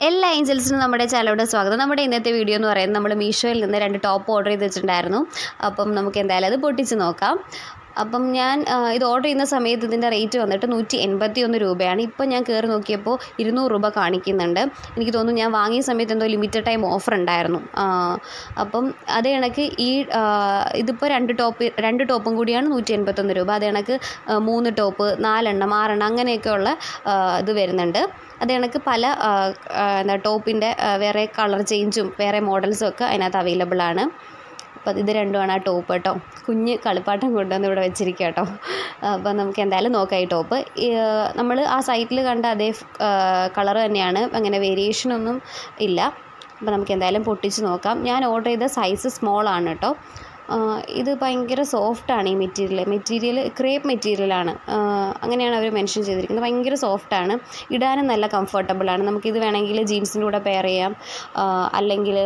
എല്ലാ ഏഞ്ചൽസിനും നമ്മുടെ ചാനലോട് സ്വാഗതം നമ്മുടെ ഇന്നത്തെ വീഡിയോ എന്ന് പറയുന്നത് നമ്മൾ മീഷോയിൽ നിന്ന് രണ്ട് ടോപ്പ് ഓർഡർ ചെയ്ത് വെച്ചിട്ടുണ്ടായിരുന്നു അപ്പം നമുക്ക് എന്തായാലും അത് പൊട്ടിച്ച് നോക്കാം അപ്പം ഞാൻ ആ, ഇത് ഓർഡർ ചെയ്യുന്ന സമയത്ത് ഇതിൻ്റെ റേറ്റ് വന്നിട്ട് നൂറ്റി എൺപത്തി ഒന്ന് രൂപയാണ് ഇപ്പം ഞാൻ കയറി നോക്കിയപ്പോൾ ഇരുന്നൂറ് രൂപ കാണിക്കുന്നുണ്ട് എനിക്ക് തോന്നുന്നു ഞാൻ വാങ്ങിയ സമയത്ത് എന്തോ ലിമിറ്റഡ് ടൈം ഓഫർ ഉണ്ടായിരുന്നു ആ, അപ്പം അതേ കണക്ക് ഈ ആ, ഇതിപ്പോൾ രണ്ട് ടോപ്പ് രണ്ട് ടോപ്പും കൂടിയാണ് നൂറ്റി എൺപത്തൊന്ന് രൂപ അതേ കണക്ക് ആ, മൂന്ന് ടോപ്പ് നാലെണ്ണം ആറെണ്ണം അങ്ങനെയൊക്കെയുള്ള ആ, ഇത് വരുന്നുണ്ട് അത് കണക്ക് പല ആ, ആ, എന്താ ടോപ്പിൻ്റെ വേറെ കളർ ചേഞ്ചും വേറെ മോഡൽസും ഒക്കെ അതിനകത്ത് അവൈലബിൾ ആണ് അപ്പോൾ ഇത് രണ്ടുമാണ് ആ ടോപ്പ് കേട്ടോ കുഞ്ഞ് കളിപ്പാട്ടം കൊണ്ടുവന്ന് ഇവിടെ വെച്ചിരിക്കുക കേട്ടോ അപ്പോൾ നമുക്ക് എന്തായാലും നോക്കാം ഈ ടോപ്പ് നമ്മൾ ആ സൈറ്റിൽ കണ്ട അതേ കളർ തന്നെയാണ് അങ്ങനെ വേരിയേഷനൊന്നും ഇല്ല അപ്പോൾ നമുക്ക് എന്തായാലും പൊട്ടിച്ച് നോക്കാം ഞാൻ ഓർഡർ ചെയ്ത സൈസ് സ്മോൾ ആണ് കേട്ടോ ആ, ഇത് ഭയങ്കര സോഫ്റ്റാണ് ഈ മെറ്റീരിയൽ മെറ്റീരിയൽ ക്രേപ്പ് മെറ്റീരിയലാണ് അങ്ങനെയാണ് അവർ മെൻഷൻ ചെയ്തിരിക്കുന്നത് ഭയങ്കര സോഫ്റ്റാണ് ഇടാനും നല്ല കംഫർട്ടബിളാണ് നമുക്കിത് വേണമെങ്കിൽ ജീൻസിൻ്റെ കൂടെ പെയർ ചെയ്യാം ആ, അല്ലെങ്കിൽ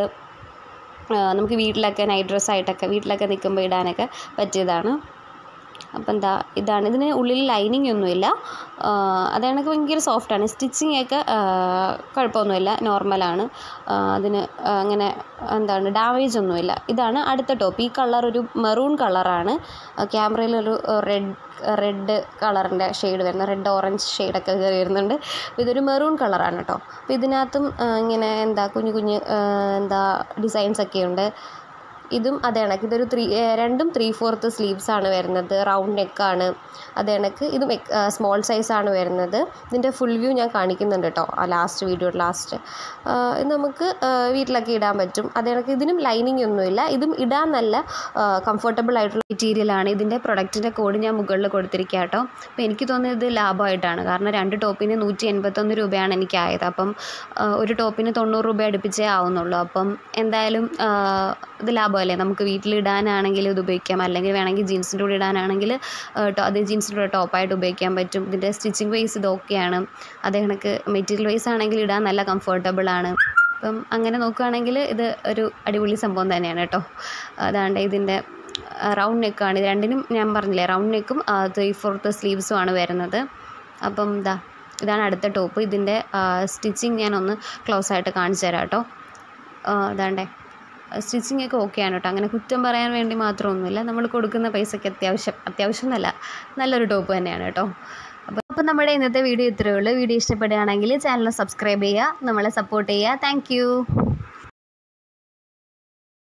ആ, നമുക്ക് വീട്ടിലൊക്കെ നൈറ്റ് ഡ്രസ്സായിട്ടൊക്കെ വീട്ടിലൊക്കെ നിൽക്കുമ്പോൾ ഇടാനൊക്കെ പറ്റിയതാണ് അപ്പം എന്താ ഇതാണ് ഇതിന് ഉള്ളിൽ ലൈനിങ് ഒന്നുമില്ല ആ, അത് കണക്ക് ഭയങ്കര സോഫ്റ്റാണ് സ്റ്റിച്ചിങ് ഒക്കെ ആ, കുഴപ്പമൊന്നുമില്ല നോർമലാണ് ആ, അതിന് അങ്ങനെ എന്താണ് ഡാമേജ് ഒന്നുമില്ല ഇതാണ് അടുത്ത ടോപ്പ് ഈ കളർ ഒരു മെറൂൺ കളറാണ് ക്യാമറയിൽ ഒരു റെഡ് റെഡ് കളറിൻ്റെ ഷെയ്ഡ് വരുന്ന റെഡ് ഓറഞ്ച് ഷെയ്ഡൊക്കെ കയറി വരുന്നുണ്ട് അപ്പോൾ ഇതൊരു മെറൂൺ കളറാണ് കേട്ടോ അപ്പോൾ ഇതിനകത്തും ആ, ഇങ്ങനെ എന്താ കുഞ്ഞു കുഞ്ഞ് ആ, എന്താ ഡിസൈൻസ് ഒക്കെ ഉണ്ട് ഇതും അതേ കണക്ക് ഇതൊരു ത്രീ രണ്ടും ത്രീ ഫോർത്ത് സ്ലീവ്സ് ആണ് വരുന്നത് റൗണ്ട് നെക്കാണ് അതേ കണക്ക് ഇതും സ്മോൾ സൈസാണ് വരുന്നത് ഇതിൻ്റെ ഫുൾ വ്യൂ ഞാൻ കാണിക്കുന്നുണ്ട് കേട്ടോ ആ ലാസ്റ്റ് വീഡിയോ ലാസ്റ്റ് ഇത് നമുക്ക് ആ, വീട്ടിലൊക്കെ ഇടാൻ പറ്റും അതേ കണക്ക് ഇതിനും ലൈനിങ് ഒന്നുമില്ല ഇതും ഇടാൻ നല്ല കംഫർട്ടബിൾ ആയിട്ടുള്ള മെറ്റീരിയലാണ് ഇതിൻ്റെ പ്രൊഡക്റ്റിൻ്റെ കോഡ് ഞാൻ മുകളിൽ കൊടുത്തിരിക്കുക കേട്ടോ അപ്പോൾ എനിക്ക് തോന്നുന്നത് ഇത് ലാഭമായിട്ടാണ് കാരണം രണ്ട് ടോപ്പിന് നൂറ്റി എൺപത്തൊന്ന് രൂപയാണ് എനിക്കായത് അപ്പം ആ, ഒരു ടോപ്പിന് തൊണ്ണൂറ് രൂപ അടുപ്പിച്ചേ ആവുന്നുള്ളൂ അപ്പം എന്തായാലും ആ, ഇത് ലാഭമല്ലേ നമുക്ക് വീട്ടിലിടാനാണെങ്കിൽ ഇത് ഉപയോഗിക്കാം അല്ലെങ്കിൽ വേണമെങ്കിൽ ജീൻസിൻ്റെ കൂടെ ഇടാനാണെങ്കിൽ ആ, ടോ- അത് ജീൻസിൻ്റെ കൂടെ ടോപ്പായിട്ട് ഉപയോഗിക്കാൻ പറ്റും ഇതിൻ്റെ സ്റ്റിച്ചിങ് വൈസ് ഇത് ഓക്കെയാണ് അതേ കണക്ക് മെറ്റീരിയൽ വൈസ് ആണെങ്കിൽ ഇടാൻ നല്ല കംഫർട്ടബിൾ ആണ് അപ്പം അങ്ങനെ നോക്കുകയാണെങ്കിൽ ഇത് ഒരു അടിപൊളി സംഭവം തന്നെയാണ് കേട്ടോ അതാണ്ട് ഇതിൻ്റെ റൗണ്ട് നെക്കാണ് ഇത് രണ്ടിനും ഞാൻ പറഞ്ഞില്ലേ റൗണ്ട് നെക്കും ത്രീ ഫോർത്ത് സ്ലീവ്സും ആണ് വരുന്നത് അപ്പം ഇതാ ഇതാണ് അടുത്ത ടോപ്പ് ഇതിൻ്റെ സ്റ്റിച്ചിങ് ഞാനൊന്ന് ക്ലോസ് ആയിട്ട് കാണിച്ചു തരാം കേട്ടോ ആ, അതാണ്ടേ സ്റ്റിച്ചിങ് ഒക്കെ ഓക്കെയാണ് കേട്ടോ അങ്ങനെ കുറ്റം പറയാൻ വേണ്ടി മാത്രമൊന്നുമില്ല നമ്മൾ കൊടുക്കുന്ന പൈസയ്ക്ക് അത്യാവശ്യം അത്യാവശ്യം എന്നല്ല നല്ലൊരു ടോപ്പ് തന്നെയാണ് കേട്ടോ അപ്പോൾ അപ്പോൾ നമ്മുടെ ഇന്നത്തെ വീഡിയോ ഇത്രയേ ഉള്ളൂ വീഡിയോ ഇഷ്ടപ്പെടുകയാണെങ്കിൽ ചാനൽ സബ്സ്ക്രൈബ് ചെയ്യുക നമ്മളെ സപ്പോർട്ട് ചെയ്യുക താങ്ക്